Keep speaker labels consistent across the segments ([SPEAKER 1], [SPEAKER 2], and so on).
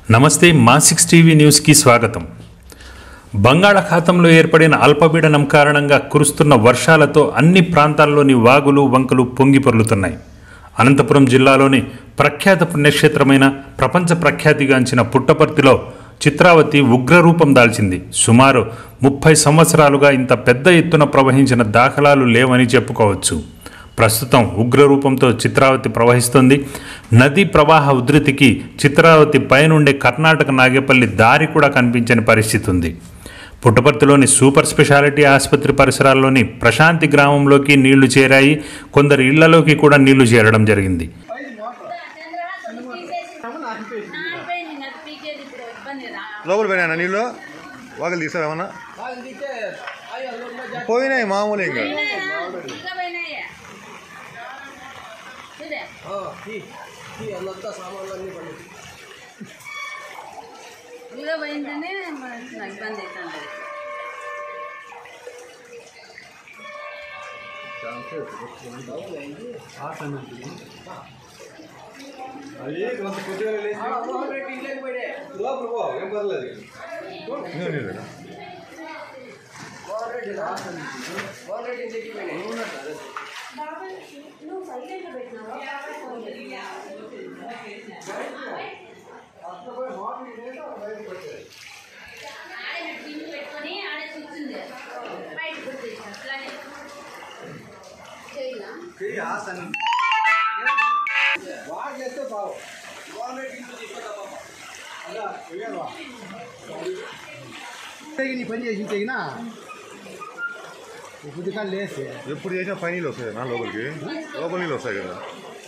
[SPEAKER 1] నమస్తే మా six TV న్యూస్కి స్వాగతం బంగాళాఖాతంలో ఏర్పడిన అల్పపీడనం కారణంగా కురుస్తున్న వర్షాలతో అన్ని ప్రాంతాల్లోని వాగులు వంకలు పొంగి పొర్లుతున్నాయి అనంతపురం జిల్లాలోని ప్రఖ్యాత పుణ్యక్షేత్రమైన ప్రపంచ ప్రఖ్యాతిగాంచిన పుట్టపర్తిలో చిత్రావతి ఉగ్రరూపం దాల్చింది సుమారు ముప్పై సంవత్సరాలుగా ఇంత పెద్ద ఎత్తున ప్రవహించిన దాఖలాలు లేవని చెప్పుకోవచ్చు ప్రస్తుతం ఉగ్రరూపంతో చిత్రావతి ప్రవహిస్తుంది నదీ ప్రవాహ ఉధృతికి చిత్రావతి పైనుండే కర్ణాటక నాగేపల్లి దారి కూడా కనిపించని పరిస్థితి ఉంది పుట్టపర్తిలోని సూపర్ స్పెషాలిటీ ఆసుపత్రి పరిసరాల్లోని ప్రశాంతి గ్రామంలోకి నీళ్లు చేరాయి కొందరు ఇళ్లలోకి కూడా నీళ్లు చేరడం జరిగింది
[SPEAKER 2] నానిపోయింది నాకు పీకేది ఇప్పుడు ఇబ్బంది రా
[SPEAKER 3] లోపల పోయినా నీళ్ళు వాగలు తీసారు ఏమన్నా పోయినాయి మామూలు ఇంకా
[SPEAKER 2] ఇంకా పోయినాయా చూడే ఇంకా పోయిందనే మనకి నాకు ఇబ్బంది అవుతుంది
[SPEAKER 3] ఇంకా నీళ్ళు
[SPEAKER 2] ఆడే టింగ్ పెట్టుకొని ఆడే కూర్చుంది బయటకు వచ్చేసి అట్లానే చేయాల
[SPEAKER 4] నీ పని చేసి తెగినా ఇప్పుడు కానీ లేస్తే
[SPEAKER 3] ఎప్పుడు చేసినా పై నీళ్ళు వస్తాయి నా లోపలికి లోపల నీళ్ళు వస్తాయి కదా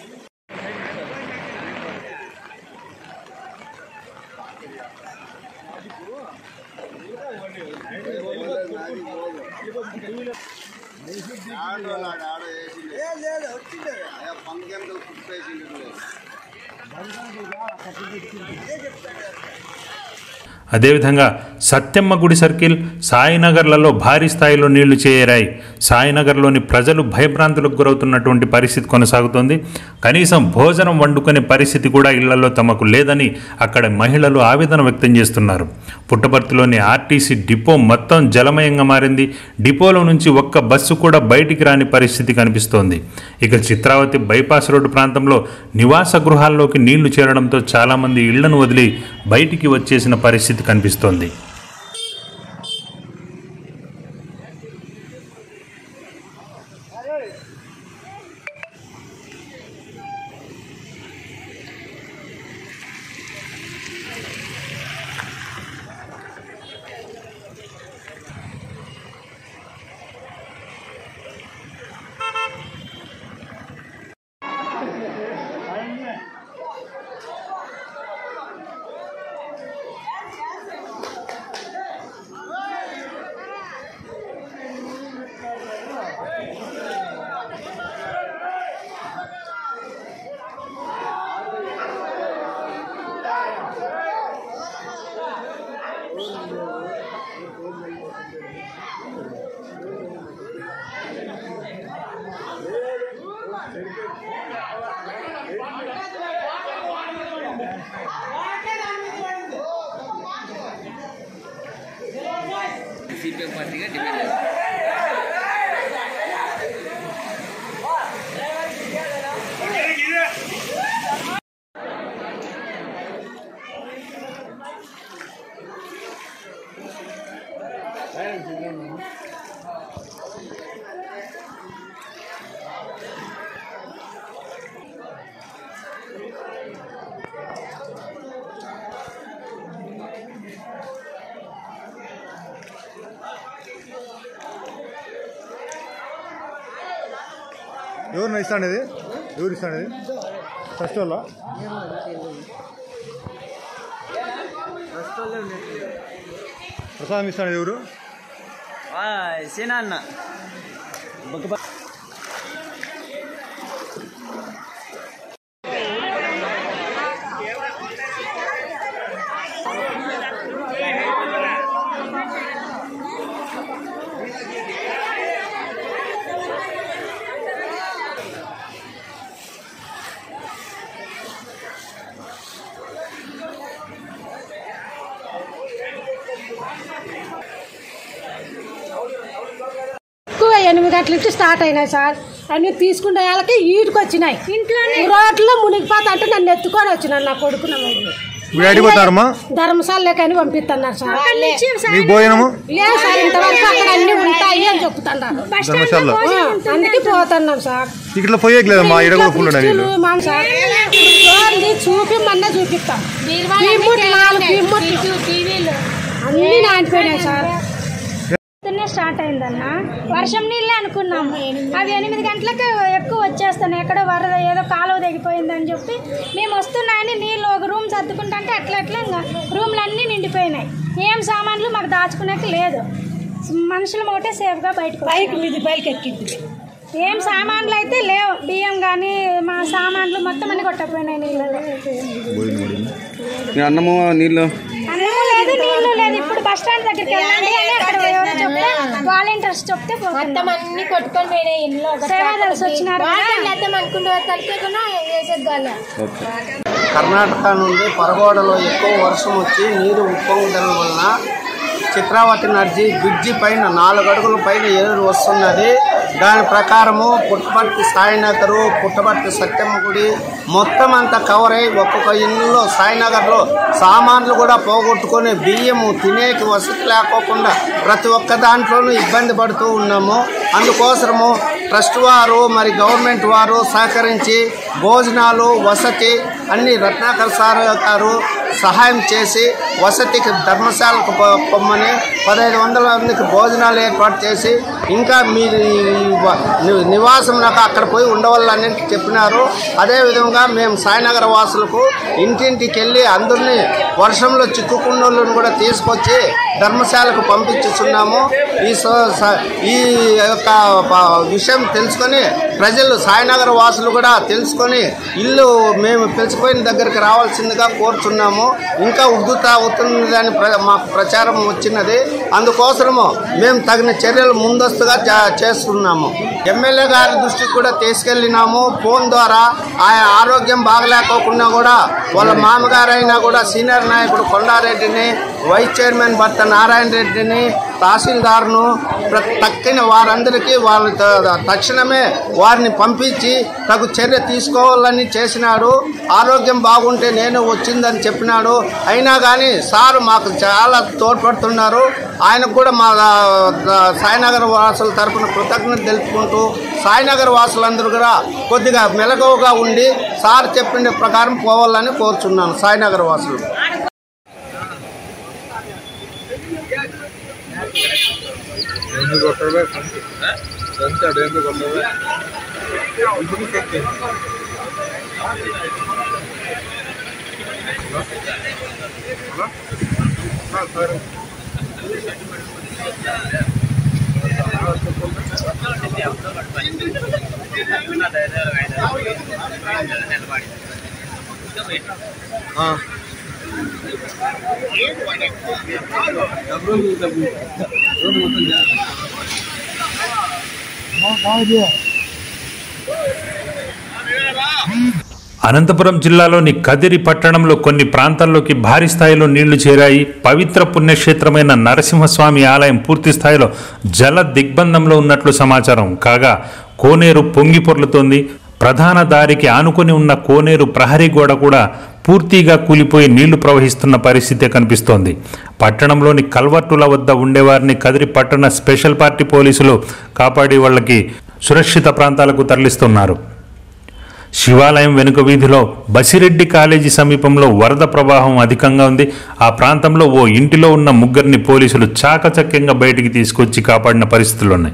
[SPEAKER 1] అదేవిధంగా సత్యమ్మ గుడి సర్కిల్ సాయినగర్లలో భారీ స్థాయిలో నీళ్లు చేరాయి సాయినగర్లోని ప్రజలు భయభ్రాంతులకు గురవుతున్నటువంటి పరిస్థితి కొనసాగుతోంది కనీసం భోజనం వండుకునే పరిస్థితి కూడా ఇళ్లలో తమకు లేదని అక్కడ మహిళలు ఆవేదన వ్యక్తం చేస్తున్నారు పుట్టపర్తిలోని ఆర్టీసీ డిపో మొత్తం జలమయంగా మారింది డిపోలో నుంచి ఒక్క బస్సు కూడా బయటికి రాని పరిస్థితి కనిపిస్తోంది ఇక చిత్రావతి బైపాస్ రోడ్డు ప్రాంతంలో నివాస గృహాల్లోకి నీళ్లు చేరడంతో చాలామంది ఇళ్లను వదిలి బయటికి వచ్చేసిన పరిస్థితి కనిపిస్తోంది
[SPEAKER 5] సిపిఎం పార్టీగా డిమాండ్ చేస్తారు
[SPEAKER 3] ఎవరు ఇస్తాండేది ఎవరు ఇస్తాండేది ఫస్ట్ వాళ్ళ ప్రసాదం ఇస్తాండేది ఎవరు
[SPEAKER 5] సేనా అన్న
[SPEAKER 6] గంటల నుంచి స్టార్ట్ అయినాయి సార్ అన్ని తీసుకునే వాళ్ళకి ఈటుకు వచ్చినాయి ఇంట్లోనే రోడ్లో మునిగిపోతా అంటే నన్ను ఎత్తుకొని వచ్చినాను నా కొడుకున
[SPEAKER 3] మీరు అడిగిపోతారమ్మా
[SPEAKER 6] ధర్మశాలలోకని పంపిస్తున్నారు సార్
[SPEAKER 3] మీకు భోజనము
[SPEAKER 6] లేదు సార్ ఇంతవరకు అక్కడ అన్ని ఉంటాయి అని చెప్తున్నారు
[SPEAKER 3] ధర్మశాలలో
[SPEAKER 6] ఆ, అందుకే పోతున్నాం సార్
[SPEAKER 3] ఇట్లా పోయేకి లేదమ్మా ఈడ కూడా ఫుల్ ఉన్నాయి నీళ్ళు
[SPEAKER 6] కుర్చీలు, మాకు సార్ చూడండి చూపిమ్మన్నా చూపిస్తాం రిమోట్ నాలుగు రిమోట్లు
[SPEAKER 2] టీవీలు
[SPEAKER 6] అన్ని నానిపోయినాయి సార్
[SPEAKER 7] పొద్దున్నే స్టార్ట్ అయిందన్న వర్షం నీళ్ళే అనుకున్నాము అవి ఎనిమిది గంటలకు ఎక్కువ వచ్చేస్తున్నాయి ఎక్కడో వరద ఏదో కాలువ తెగిపోయిందని చెప్పి మేము వస్తున్నాయని నీళ్ళు ఒక రూమ్ సర్దుకుంటుంటే అట్లా అట్లా ఇంకా రూమ్లు అన్నీ నిండిపోయినాయి ఏం సామాన్లు మాకు దాచుకునేకి లేదు మనుషులు ఒకటే సేఫ్గా బయటకు
[SPEAKER 6] పైకి మీది పైకి ఎక్కింది
[SPEAKER 7] ఏం సామాన్లు అయితే లేవు బియ్యం కానీ మా సామాన్లు మొత్తం అన్ని కొట్టపోయినాయి నీళ్ళలో
[SPEAKER 4] అన్నము నీళ్ళు
[SPEAKER 7] అన్నము లేదు నీళ్లు లేదు ఇప్పుడు బస్ స్టాండ్ దగ్గరికి వెళ్ళండి అని అక్కడ ఎవరో చెప్తే వాలంటీర్స్ చెప్తే
[SPEAKER 2] మొత్తం అన్ని కొట్టుకొని పోయినాయి ఇంట్లో
[SPEAKER 7] సేవాదల్స్ వచ్చినారు కదా.
[SPEAKER 2] వేద్దాం అనుకుంటే తలకేకుండా వేసేద్దాం
[SPEAKER 8] కర్ణాటక నుండి పరగోడలో ఎక్కువ వర్షం వచ్చి నీరు ఉప్పొంగడం వలన చిత్రావతి నర్జీ బ్రిడ్జి పైన నాలుగు అడుగుల పైన ఏరు వస్తున్నది దాని ప్రకారము పుట్టపర్తి సాయినగరు పుట్టపర్తి సత్యమ్మ గుడి మొత్తం అంతా కవర్ అయ్యి ఒక్కొక్క ఇల్లులో సాయినగర్లో సామాన్లు కూడా పోగొట్టుకొని బియ్యము తినేకి వసతి లేకోకుండా ప్రతి ఒక్క దాంట్లోనూ ఇబ్బంది పడుతూ ఉన్నాము అందుకోసము ట్రస్ట్ వారు మరి గవర్నమెంట్ వారు సహకరించి భోజనాలు వసతి అన్ని రత్నాకర్ సార్ గారు సహాయం చేసి వసతికి ధర్మశాలకు పొ- పొమ్మని పదహైదు వందల మందికి భోజనాలు ఏర్పాటు చేసి ఇంకా మీరు ఈ వ- ని- నివాసం నాకు అక్కడ పోయి ఉండవాలని చెప్పినారు అదేవిధంగా మేము సాయినగర వాసులకు ఇంటింటికి వెళ్ళి అందరినీ వర్షంలో చిక్కుకున్న వాళ్ళని కూడా తీసుకొచ్చి ధర్మశాలకు పంపించుచున్నాము ఈ సో- స- ఈ యొక్క ప- విషయం తెలుసుకొని ప్రజలు సాయినగర్ వాసులు కూడా తెలుసుకొని ఇల్లు మేము పిలిచిపోయిన దగ్గరికి రావాల్సిందిగా కోరుచున్నాము ఇంకా ఉద్దుత అవుతున్నదని ప్ర మాకు ప్రచారం వచ్చినది అందుకోసము మేము తగిన చర్యలు ముందస్తుగా చే- చేస్తున్నాము ఎమ్మెల్యే గారి దృష్టికి కూడా తీసుకెళ్ళినాము ఫోన్ ద్వారా ఆయన ఆరోగ్యం బాగలేకోకుండా కూడా వాళ్ళ మామగారైనా కూడా సీనియర్ నాయకుడు కొండారెడ్డిని వైస్ చైర్మన్ భర్త నారాయణ రెడ్డిని తహసీల్దార్ను ప్ర- తక్కిన వారందరికీ వాళ్ళ త- తక్షణమే వారిని పంపించి తగు చర్య తీసుకోవాలని చేసినాడు ఆరోగ్యం బాగుంటే నేను వచ్చిందని చెప్పినాడు అయినా కానీ సారు మాకు చాలా తోడ్పడుతున్నారు ఆయనకు కూడా మా ఆ, సాయినగర్ వాసుల తరపున కృతజ్ఞత తెలుపుకుంటూ సాయినగర్ వాసులందరూ కూడా కొద్దిగా మెలకువగా ఉండి సార్ చెప్పిన ప్రకారం పోవాలని కోరుచున్నాను సాయినగర్ వాసులు
[SPEAKER 1] అనంతపురం జిల్లాలోని కదిరి పట్టణంలో కొన్ని ప్రాంతాల్లోకి భారీ స్థాయిలో నీళ్లు చేరాయి పవిత్ర పుణ్యక్షేత్రమైన నరసింహస్వామి ఆలయం పూర్తి స్థాయిలో జల దిగ్బంధంలో ఉన్నట్లు సమాచారం కాగా కోనేరు పొంగి పొర్లుతోంది ప్రధాన దారికి ఆనుకొని ఉన్న కోనేరు ప్రహరీ గోడ కూడా పూర్తిగా కూలిపోయి నీళ్లు ప్రవహిస్తున్న పరిస్థితే కనిపిస్తోంది పట్టణంలోని కల్వర్టుల వద్ద ఉండేవారిని కదిరి పట్టణ స్పెషల్ పార్టీ పోలీసులు కాపాడి వాళ్ళకి సురక్షిత ప్రాంతాలకు తరలిస్తున్నారు శివాలయం వెనుక వీధిలో బసిరెడ్డి కాలేజీ సమీపంలో వరద ప్రవాహం అధికంగా ఉంది ఆ ప్రాంతంలో ఓ ఇంటిలో ఉన్న ముగ్గురిని పోలీసులు చాకచక్యంగా బయటికి తీసుకొచ్చి కాపాడిన పరిస్థితులు ఉన్నాయి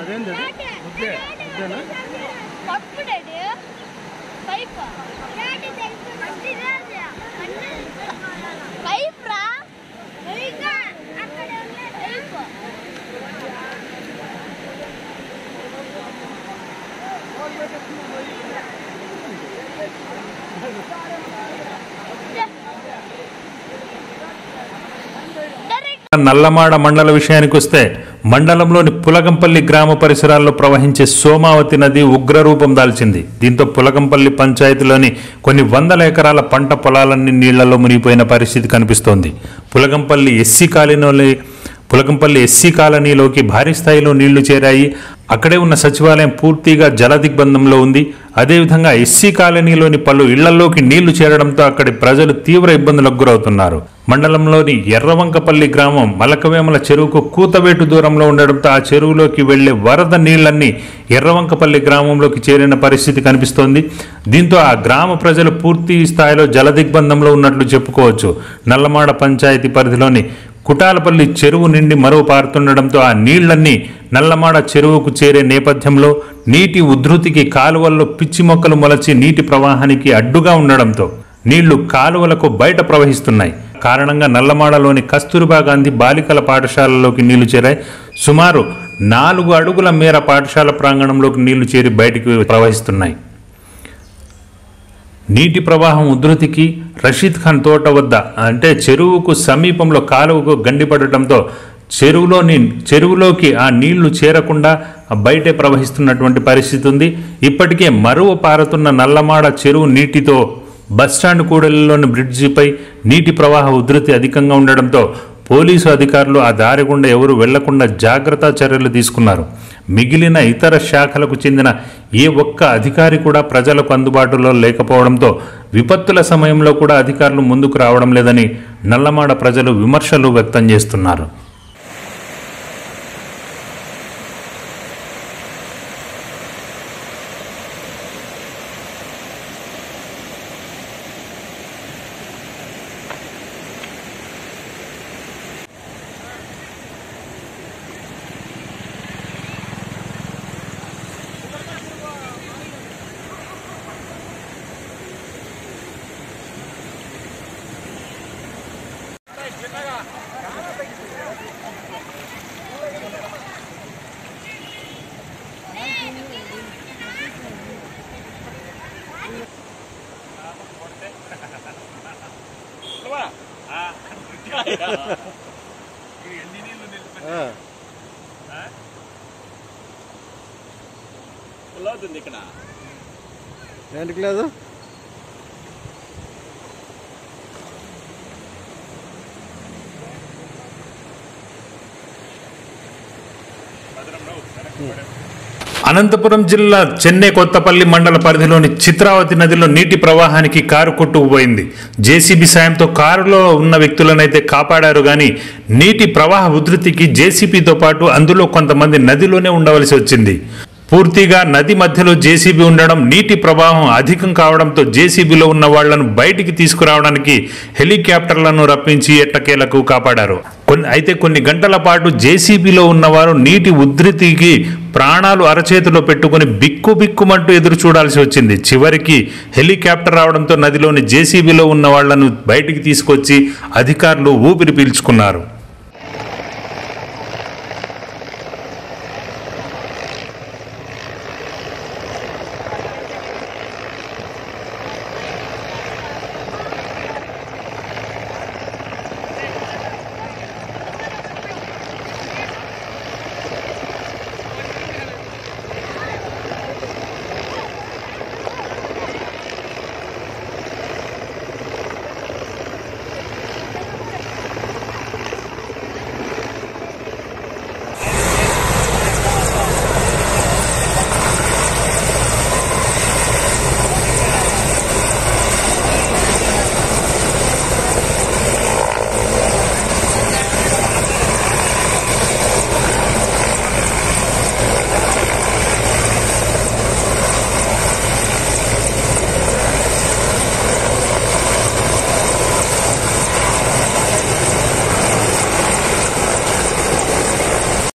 [SPEAKER 4] అదేంటి అది? ముద్దే ముద్దేనా
[SPEAKER 7] పప్పు డాడీ పైప్ పైప్ రా అక్కడ పైప్
[SPEAKER 1] నల్లమాడ మండల విషయానికి వస్తే మండలంలోని పులగంపల్లి గ్రామ పరిసరాల్లో ప్రవహించే సోమావతి నది ఉగ్రరూపం దాల్చింది దీంతో పులగంపల్లి పంచాయతీలోని కొన్ని వందల ఎకరాల పంట పొలాలన్నీ నీళ్లలో మునిగిపోయిన పరిస్థితి కనిపిస్తోంది పులగంపల్లి ఎస్సీ కాలనీలో పులగంపల్లి ఎస్సీ కాలనీలోకి భారీ స్థాయిలో నీళ్లు చేరాయి అక్కడే ఉన్న సచివాలయం పూర్తిగా జల దిగ్బంధంలో ఉంది అదేవిధంగా ఎస్సీ కాలనీలోని పలు ఇళ్లలోకి నీళ్లు చేరడంతో అక్కడి ప్రజలు తీవ్ర ఇబ్బందులకు గురవుతున్నారు మండలంలోని ఎర్రవంకపల్లి గ్రామం మలకవేమల చెరువుకు కూతవేటు దూరంలో ఉండడంతో ఆ చెరువులోకి వెళ్లే వరద నీళ్లన్నీ ఎర్రవంకపల్లి గ్రామంలోకి చేరిన పరిస్థితి కనిపిస్తోంది దీంతో ఆ గ్రామ ప్రజలు పూర్తి స్థాయిలో జల దిగ్బంధంలో ఉన్నట్లు చెప్పుకోవచ్చు నల్లమాడ పంచాయతీ పరిధిలోని కుటాలపల్లి చెరువు నిండి మరో పారుతుండడంతో ఆ నీళ్లన్నీ నల్లమాడ చెరువుకు చేరే నేపథ్యంలో నీటి ఉధృతికి కాలువల్లో పిచ్చి మొక్కలు మొలచి నీటి ప్రవాహానికి అడ్డుగా ఉండడంతో నీళ్లు కాలువలకు బయట ప్రవహిస్తున్నాయి కారణంగా నల్లమాడలోని కస్తూరిబా గాంధీ బాలికల పాఠశాలలోకి నీళ్లు చేరాయి సుమారు నాలుగు అడుగుల మేర పాఠశాల ప్రాంగణంలోకి నీళ్లు చేరి బయటికి ప్రవహిస్తున్నాయి నీటి ప్రవాహం ఉధృతికి రషీద్ ఖాన్ తోట వద్ద అంటే చెరువుకు సమీపంలో కాలువకు గండిపడటంతో చెరువులోని చెరువులోకి ఆ నీళ్లు చేరకుండా బయటే ప్రవహిస్తున్నటువంటి పరిస్థితి ఉంది ఇప్పటికే మరువ పారుతున్న నల్లమాడ చెరువు నీటితో బస్టాండ్ కూడలిలోని బ్రిడ్జిపై నీటి ప్రవాహ ఉధృతి అధికంగా ఉండడంతో పోలీసు అధికారులు ఆ దారి గుండా ఎవరు వెళ్లకుండా జాగ్రత్త చర్యలు తీసుకున్నారు మిగిలిన ఇతర శాఖలకు చెందిన ఏ ఒక్క అధికారి కూడా ప్రజలకు అందుబాటులో లేకపోవడంతో విపత్తుల సమయంలో కూడా అధికారులు ముందుకు రావడం లేదని నల్లమాడ ప్రజలు విమర్శలు వ్యక్తం చేస్తున్నారు
[SPEAKER 4] ఏంటికి లేదు
[SPEAKER 1] అనంతపురం జిల్లా చెన్నై కొత్తపల్లి మండల పరిధిలోని చిత్రావతి నదిలో నీటి ప్రవాహానికి కారు కొట్టుకుపోయింది జేసీబీ సాయంతో కారులో ఉన్న వ్యక్తులనైతే కాపాడారు కానీ నీటి ప్రవాహ ఉధృతికి జేసీబీతో పాటు అందులో కొంతమంది నదిలోనే ఉండవలసి వచ్చింది పూర్తిగా నది మధ్యలో జేసీబీ ఉండడం నీటి ప్రవాహం అధికం కావడంతో జేసీబీలో ఉన్న వాళ్లను బయటికి తీసుకురావడానికి హెలికాప్టర్లను రప్పించి ఎట్టకేలకు కాపాడారు కొన్ని అయితే కొన్ని గంటల పాటు జేసీబీలో ఉన్నవారు నీటి ఉధృతికి ప్రాణాలు అరచేతిలో పెట్టుకుని బిక్కు బిక్కుమంటూ ఎదురు చూడాల్సి వచ్చింది చివరికి హెలికాప్టర్ రావడంతో నదిలోని జేసీబీలో ఉన్న వాళ్లను బయటికి తీసుకొచ్చి అధికారులు ఊపిరి పీల్చుకున్నారు